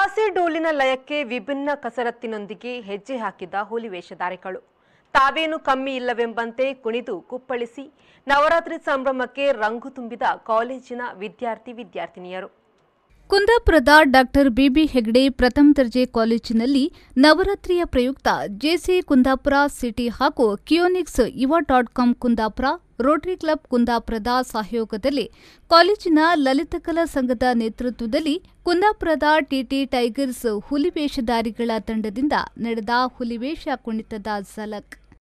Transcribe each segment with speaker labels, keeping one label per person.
Speaker 1: ತಾಸೆ ಡೋಲಿನ ಲಯಕ್ಕೆ ವಿಭಿನ್ನ ಕಸರತ್ತಿನೊಂದಿಗೆ ಹೆಜ್ಜೆ ಹಾಕಿದ ಹುಲಿ ವೇಷಧಾರಿಗಳು ತಾವೇನು ಕಮ್ಮಿ ಇಲ್ಲವೆಂಬಂತೆ ಕುಣಿದು ಕುಪ್ಪಳಿಸಿ ನವರಾತ್ರಿ ಸಂಭ್ರಮಕ್ಕೆ ರಂಗು ತುಂಬಿದ ಕಾಲೇಜಿನ ವಿದ್ಯಾರ್ಥಿ ವಿದ್ಯಾರ್ಥಿನಿಯರು
Speaker 2: ಕುಂದಾಪುರದ ಡಾಕ್ಟರ್ ಬಿಬಿ ಹೆಗ್ಡೆ ಪ್ರಥಮ ದರ್ಜೆ ಕಾಲೇಜಿನಲ್ಲಿ ನವರಾತ್ರಿಯ ಪ್ರಯುಕ್ತ ಜೆಸಿ ಕುಂದಾಪುರ ಸಿಟಿ ಹಾಗೂ Keonics Yuva dot com Kundapura rotary club ಕುಂದಾಪುರದ ಸಹಯೋಗದಲ್ಲಿ ಕಾಲೇಜಿನ ಲಲಿತಕಲಾ ಸಂಘದ ನೇತೃತ್ವದಲ್ಲಿ ಕುಂದಾಪುರದ ಟಿಟಿ ಟೈಗರ್ಸ್ ಹುಲಿವೇಷಧಾರಿಗಳ ತಂಡದಿಂದ ನಡೆದ ಹುಲಿವೇಷ ಕುಣಿತದ ಝಲಕ್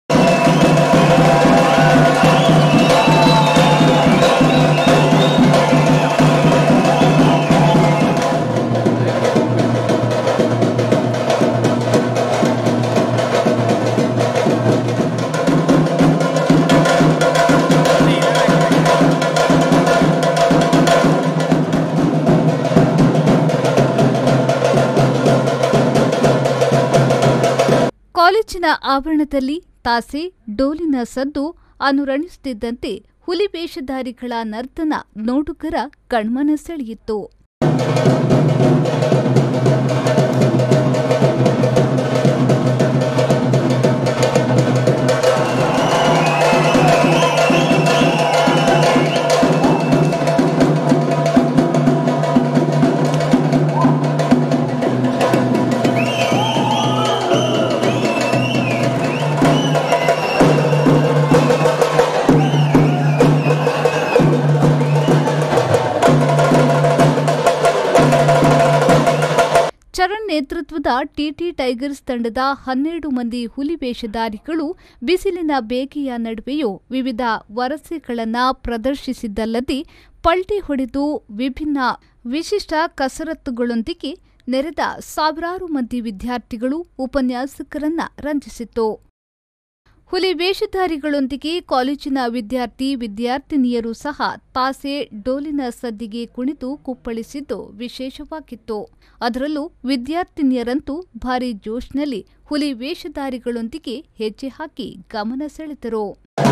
Speaker 2: ಕಾಲೇಜಿನ ಆವರಣದಲ್ಲಿ ತಾಸೆ ಡೋಲಿನ ಸದ್ದು ಅನುರಣಿಸುತ್ತಿದ್ದಂತೆ ಹುಲಿ ವೇಷಧಾರಿಗಳ ನರ್ತನ ನೋಡುಗರ ಕಣ್ಮನ ಸೆಳೆಯಿತು ಚರಣ್ ನೇತೃತ್ವದ ಟಿಟಿ ಟೈಗರ್ಸ್ ತಂಡದ ಹನ್ನೆರಡು ಮಂದಿ ಹುಲಿ ವೇಷಧಾರಿಗಳು ಬಿಸಿಲಿನ ಬೇಗೆಯ ನಡುವೆಯೂ ವಿವಿಧ ವರಸೆಗಳನ್ನು ಪ್ರದರ್ಶಿಸಿದ್ದಲ್ಲದೆ ಪಲ್ಟಿ ಹೊಡೆದು ವಿಭಿನ್ನ ವಿಶಿಷ್ಟ ಕಸರತ್ತುಗಳೊಂದಿಗೆ ನೆರೆದ ಸಾವಿರಾರು ಮಂದಿ ವಿದ್ಯಾರ್ಥಿಗಳು ಉಪನ್ಯಾಸಕರನ್ನ ರಂಜಿಸಿತು ಹುಲಿ ವೇಷಧಾರಿಗಳೊಂದಿಗೆ ಕಾಲೇಜಿನ ವಿದ್ಯಾರ್ಥಿ ವಿದ್ಯಾರ್ಥಿನಿಯರು ಸಹ ತಾಸೆ ಡೋಲಿನ ಸದ್ದಿಗೆ ಕುಣಿದು ಕುಪ್ಪಳಿಸಿದ್ದು ವಿಶೇಷವಾಗಿತ್ತು ಅದರಲ್ಲೂ ವಿದ್ಯಾರ್ಥಿನಿಯರಂತೂ ಭಾರಿ ಜೋಶ್ನಲ್ಲಿ ಹುಲಿ ವೇಷಧಾರಿಗಳೊಂದಿಗೆ ಹೆಜ್ಜೆ ಹಾಕಿ ಗಮನ ಸೆಳೆದರು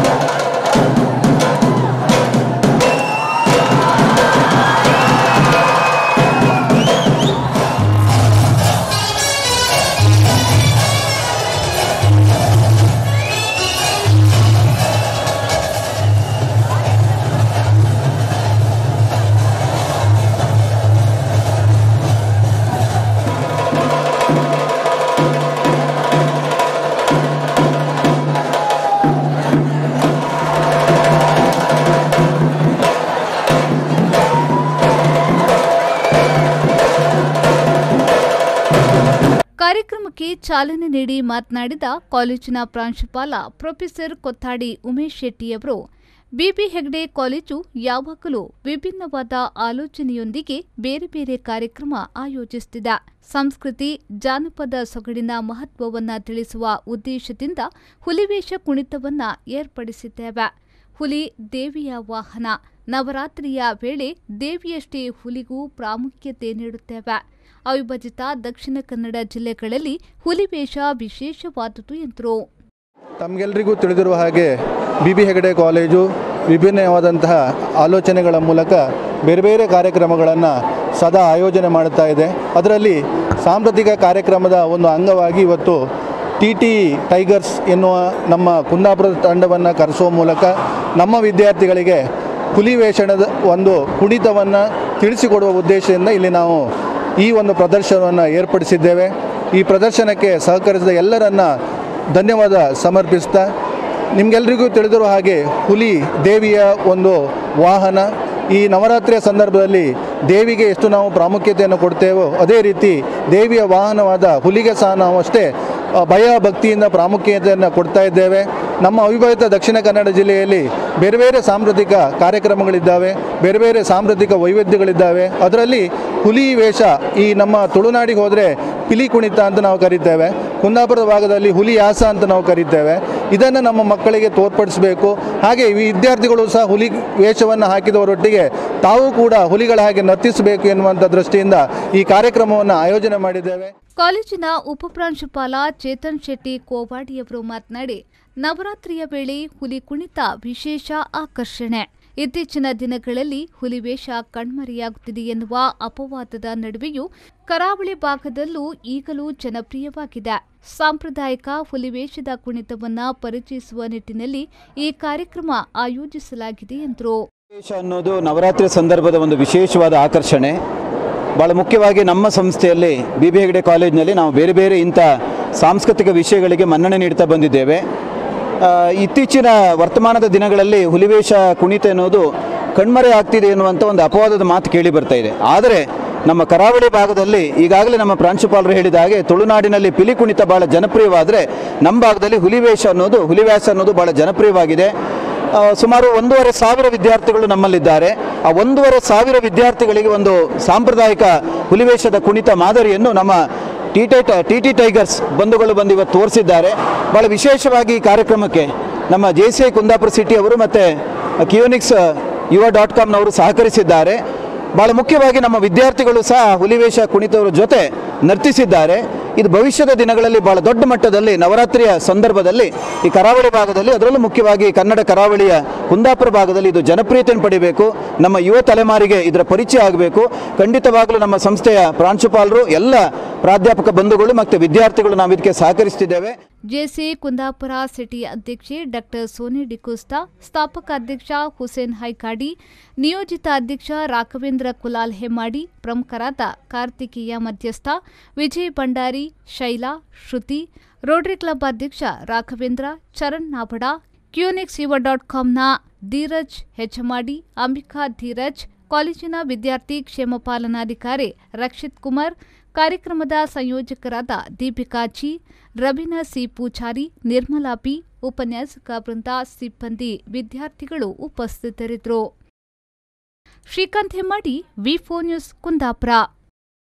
Speaker 2: ಕಾರ್ಯಕ್ರಮಕ್ಕೆ ಚಾಲನೆ ನೀಡಿ ಮಾತನಾಡಿದ ಕಾಲೇಜಿನ ಪ್ರಾಂಶುಪಾಲ ಪ್ರೊಫೆಸರ್ ಕೊತ್ತಾಡಿ ಉಮೇಶ್ ಶೆಟ್ಟಿಯವರು ಬಿಬಿ ಹೆಗ್ಡೆ ಕಾಲೇಜು ಯಾವಾಗಲೂ ವಿಭಿನ್ನವಾದ ಆಲೋಚನೆಯೊಂದಿಗೆ ಬೇರೆ ಬೇರೆ ಕಾರ್ಯಕ್ರಮ ಆಯೋಜಿಸುತ್ತಿದೆ ಸಂಸ್ಕೃತಿ ಜಾನಪದ ಸೊಗಡಿನ ಮಹತ್ವವನ್ನ ತಿಳಿಸುವ ಉದ್ದೇಶದಿಂದ ಹುಲಿವೇಷ ಕುಣಿತವನ್ನ ಏರ್ಪಡಿಸಿದ್ದೇವೆ ಹುಲಿ ದೇವಿಯ ವಾಹನ ನವರಾತ್ರಿಯ ವೇಳೆ ದೇವಿಯಷ್ಟೇ ಹುಲಿಗೂ ಪ್ರಾಮುಖ್ಯತೆ ನೀಡುತ್ತೇವೆ ಅವಿಭಜಿತ ದಕ್ಷಿಣ ಕನ್ನಡ ಜಿಲ್ಲೆಗಳಲ್ಲಿ ಹುಲಿವೇಷ ವಿಶೇಷವಾದುದು ಎಂದರು
Speaker 3: ತಮಗೆಲ್ಲರಿಗೂ ತಿಳಿದಿರುವ ಹಾಗೆ ಬಿ ಬಿ ಹೆಗಡೆ ಕಾಲೇಜು ವಿಭಿನ್ನವಾದಂತಹ ಆಲೋಚನೆಗಳ ಮೂಲಕ ಬೇರೆ ಬೇರೆ ಕಾರ್ಯಕ್ರಮಗಳನ್ನು ಸದಾ ಆಯೋಜನೆ ಮಾಡುತ್ತಾ ಇದೆ ಅದರಲ್ಲಿ ಸಾಂಸ್ಕೃತಿಕ ಕಾರ್ಯಕ್ರಮದ ಒಂದು ಅಂಗವಾಗಿ ಇವತ್ತು ಟಿ ಟಿ ಟೈಗರ್ಸ್ ಎನ್ನುವ ನಮ್ಮ ಕುಂದಾಪುರದ ತಂಡವನ್ನು ಕರೆಸುವ ಮೂಲಕ ನಮ್ಮ ವಿದ್ಯಾರ್ಥಿಗಳಿಗೆ ಹುಲಿ ವೇಷಣದ ಒಂದು ಕುಣಿತವನ್ನು ತಿಳಿಸಿಕೊಡುವ ಉದ್ದೇಶದಿಂದ ಇಲ್ಲಿ ನಾವು ಈ ಒಂದು ಪ್ರದರ್ಶನವನ್ನು ಏರ್ಪಡಿಸಿದ್ದೇವೆ ಈ ಪ್ರದರ್ಶನಕ್ಕೆ ಸಹಕರಿಸಿದ ಎಲ್ಲರನ್ನ ಧನ್ಯವಾದ ಸಮರ್ಪಿಸ್ತಾ ನಿಮಗೆಲ್ಲರಿಗೂ ತಿಳಿದಿರುವ ಹಾಗೆ ಹುಲಿ ದೇವಿಯ ಒಂದು ವಾಹನ ಈ ನವರಾತ್ರಿಯ ಸಂದರ್ಭದಲ್ಲಿ ದೇವಿಗೆ ಎಷ್ಟು ನಾವು ಪ್ರಾಮುಖ್ಯತೆಯನ್ನು ಕೊಡ್ತೇವೋ ಅದೇ ರೀತಿ ದೇವಿಯ ವಾಹನವಾದ ಹುಲಿಗೆ ಸಹ ನಾವು ಅಷ್ಟೇ ಆ, ಭಯ ಭಕ್ತಿಯಿಂದ ಪ್ರಾಮುಖ್ಯತೆಯನ್ನು ಕೊಡ್ತಾ ಇದ್ದೇವೆ ನಮ್ಮ ಅವಿಭಜಿತ ದಕ್ಷಿಣ ಕನ್ನಡ ಜಿಲ್ಲೆಯಲ್ಲಿ ಬೇರೆ ಬೇರೆ ಸಾಂಸ್ಕೃತಿಕ ಕಾರ್ಯಕ್ರಮಗಳಿದ್ದಾವೆ ಬೇರೆ ಬೇರೆ ಸಾಂಸ್ಕೃತಿಕ ವೈವಿಧ್ಯಗಳಿದ್ದಾವೆ ಅದರಲ್ಲಿ ಹುಲಿ ವೇಷ ಈ ನಮ್ಮ ತುಳುನಾಡಿಗೆ ಹೋದರೆ ಪಿಲಿ ಕುಣಿತ ಅಂತ ನಾವು ಕರಿತೇವೆ ಕುಂದಾಪುರದ ಭಾಗದಲ್ಲಿ ಹುಲಿ ಯಾಸ ಅಂತ ನಾವು ಕರಿತೇವೆ ಇದನ್ನು ನಮ್ಮ ಮಕ್ಕಳಿಗೆ ತೋರ್ಪಡಿಸಬೇಕು ಹಾಗೆ ಈ ವಿದ್ಯಾರ್ಥಿಗಳು ಸಹ ಹುಲಿ ವೇಷವನ್ನು ಹಾಕಿದವರೊಟ್ಟಿಗೆ ತಾವು ಕೂಡ ಹುಲಿಗಳ ಹಾಗೆ ನರ್ತಿಸಬೇಕು ಎನ್ನುವಂಥ ದೃಷ್ಟಿಯಿಂದ ಈ ಕಾರ್ಯಕ್ರಮವನ್ನು ಆಯೋಜನೆ ಮಾಡಿದ್ದೇವೆ
Speaker 2: ಕಾಲೇಜಿನ ಉಪಪ್ರಾಂಶುಪಾಲ ಚೇತನ್ ಶೆಟ್ಟಿ ಕೋವಾಡಿಯವರು ಮಾತನಾಡಿ ನವರಾತ್ರಿಯ ವೇಳೆ ಹುಲಿ ಕುಣಿತ ವಿಶೇಷ ಆಕರ್ಷಣೆ ಇತ್ತೀಚಿನ ದಿನಗಳಲ್ಲಿ ಹುಲಿವೇಷ ಕಣ್ಮರೆಯಾಗುತ್ತಿದೆ ಎನ್ನುವ ಅಪವಾದದ ನಡುವೆಯೂ ಕರಾವಳಿ ಭಾಗದಲ್ಲೂ ಈಗಲೂ ಜನಪ್ರಿಯವಾಗಿದೆ ಸಾಂಪ್ರದಾಯಿಕ ಹುಲಿವೇಷದ ಕುಣಿತವನ್ನ ಪರಿಚಯಿಸುವ ನಿಟ್ಟಿನಲ್ಲಿ ಈ ಕಾರ್ಯಕ್ರಮ ಆಯೋಜಿಸಲಾಗಿದೆ ಎಂದರು
Speaker 4: ವಿಶೇಷ ಅನ್ನೋದು ನವರಾತ್ರಿ ಸಂದರ್ಭದ ಒಂದು ವಿಶೇಷವಾದ ಆಕರ್ಷಣೆ ಭಾಳ ಮುಖ್ಯವಾಗಿ ನಮ್ಮ ಸಂಸ್ಥೆಯಲ್ಲಿ ಬಿ ಬಿ ಹೆಗಡೆ ಕಾಲೇಜಿನಲ್ಲಿ ನಾವು ಬೇರೆ ಬೇರೆ ಇಂಥ ಸಾಂಸ್ಕೃತಿಕ ವಿಷಯಗಳಿಗೆ ಮನ್ನಣೆ ನೀಡ್ತಾ ಬಂದಿದ್ದೇವೆ ಆ, ಇತ್ತೀಚಿನ ವರ್ತಮಾನದ ದಿನಗಳಲ್ಲಿ ಹುಲಿವೇಷ ಕುಣಿತ ಎನ್ನುವುದು ಕಣ್ಮರೆ ಆಗ್ತಿದೆ ಎನ್ನುವಂಥ ಒಂದು ಅಪವಾದದ ಮಾತು ಕೇಳಿ ಬರ್ತಾ ಇದೆ ಆದರೆ ನಮ್ಮ ಕರಾವಳಿ ಭಾಗದಲ್ಲಿ ಈಗಾಗಲೇ ನಮ್ಮ ಪ್ರಾಂಶುಪಾಲರು ಹೇಳಿದ ಹಾಗೆ ತುಳುನಾಡಿನಲ್ಲಿ ಪಿಲಿ ಕುಣಿತ ಭಾಳ ಜನಪ್ರಿಯವಾದರೆ ನಮ್ಮ ಭಾಗದಲ್ಲಿ ಹುಲಿವೇಷ ಅನ್ನೋದು ಹುಲಿವ್ಯಾಸ ಅನ್ನೋದು ಭಾಳ ಜನಪ್ರಿಯವಾಗಿದೆ ಆ, ಸುಮಾರು ಒಂದೂವರೆ ಸಾವಿರ ವಿದ್ಯಾರ್ಥಿಗಳು ನಮ್ಮಲ್ಲಿದ್ದಾರೆ ಆ ಒಂದೂವರೆ ಸಾವಿರ ವಿದ್ಯಾರ್ಥಿಗಳಿಗೆ ಒಂದು ಸಾಂಪ್ರದಾಯಿಕ ಹುಲಿವೇಷದ ಕುಣಿತ ಮಾದರಿಯನ್ನು ನಮ್ಮ ಟಿ ಟೈ ಟಿ ಟಿ ಟೈಗರ್ಸ್ ಬಂಧುಗಳು ಬಂದು ಇವತ್ತು ತೋರಿಸಿದ್ದಾರೆ ಭಾಳ ವಿಶೇಷವಾಗಿ ಈ ಕಾರ್ಯಕ್ರಮಕ್ಕೆ ನಮ್ಮ J C I Kundapura city ಅವರು ಮತ್ತು ಕಿಯೋನಿಕ್ಸ್ ಯುವ ಡಾಟ್ ಕಾಮ್ನವರು ಸಹಕರಿಸಿದ್ದಾರೆ ಭಾಳ ಮುಖ್ಯವಾಗಿ ನಮ್ಮ ವಿದ್ಯಾರ್ಥಿಗಳು ಸಹ ಹುಲಿವೇಷ ಕುಣಿತವರ ಜೊತೆ ನರ್ತಿಸಿದ್ದಾರೆ ಇದು ಭವಿಷ್ಯದ ದಿನಗಳಲ್ಲಿ ಬಹಳ ದೊಡ್ಡ ಮಟ್ಟದಲ್ಲಿ ನವರಾತ್ರಿಯ ಸಂದರ್ಭದಲ್ಲಿ ಈ ಕರಾವಳಿ ಭಾಗದಲ್ಲಿ ಅದರಲ್ಲೂ ಮುಖ್ಯವಾಗಿ ಕನ್ನಡ ಕರಾವಳಿಯ ಕುಂದಾಪುರ ಭಾಗದಲ್ಲಿ ಇದು ಜನಪ್ರಿಯತೆಯನ್ನು ಪಡಿಬೇಕು ನಮ್ಮ ಯುವ ತಲೆಮಾರಿಗೆ ಇದರ ಪರಿಚಯ ಆಗಬೇಕು ಖಂಡಿತವಾಗಲೂ ನಮ್ಮ ಸಂಸ್ಥೆಯ ಪ್ರಾಂಶುಪಾಲರು ಎಲ್ಲ ಪ್ರಾಧ್ಯಾಪಕ ಬಂಧುಗಳು ಮತ್ತು ವಿದ್ಯಾರ್ಥಿಗಳು ನಾವು ಇದಕ್ಕೆ ಸಹಕರಿಸ್ತಿದ್ದೇವೆ
Speaker 2: ಜೆಸಿ ಕುಂದಾಪುರ ಸಿಟಿ ಅಧ್ಯಕ್ಷೆ ಡಾಕ್ಟರ್ ಸೋನಿ ಡಿಕೋಸ್ತಾ ಸ್ಥಾಪಕ ಅಧ್ಯಕ್ಷ ಹುಸೇನ್ ಹೈಕಾಡಿ ನಿಯೋಜಿತ ಅಧ್ಯಕ್ಷ ರಾಘವೇಂದ್ರ ಕುಲಾಲ್ ಹೆಮ್ಮಾಡಿ ಪ್ರಮುಖರಾದ ಕಾರ್ತಿಕೇಯ ಮಧ್ಯಸ್ಥ ವಿಜಯ್ ಭಂಡಾರಿ ಶೈಲಾ ಶ್ರುತಿ ರೋಟರಿ ಕ್ಲಬ್ ಅಧ್ಯಕ್ಷ ರಾಘವೇಂದ್ರ ಚರಣ್ ನಾಬಡ ಕ್ಯೂನಿಕ್ಸ್ ಯುವ ಡಾಟ್ ಕಾಮ್ನ ಧೀರಜ್ ಹೆಚಮಾಡಿ ಅಂಬಿಕಾ ಧೀರಜ್ ಕಾಲೇಜಿನ ವಿದ್ಯಾರ್ಥಿ ಕ್ಷೇಮ ಪಾಲನಾಧಿಕಾರಿ ರಕ್ಷಿತ್ ಕುಮಾರ್ ಕಾರ್ಯಕ್ರಮದ ಸಂಯೋಜಕರಾದ Deepika G Raveena C Poojari Nirmala P ಉಪನ್ಯಾಸಕ ವೃಂದ ಸಿಬ್ಬಂದಿ ವಿದ್ಯಾರ್ಥಿಗಳು ಉಪಸ್ಥಿತರಿದ್ದರು ಶ್ರೀಕಾಂತ್ ಹೆಮ್ಮಾಡಿ ವಿ ನ್ಯೂಸ್ ಕುಂದಾಪುರ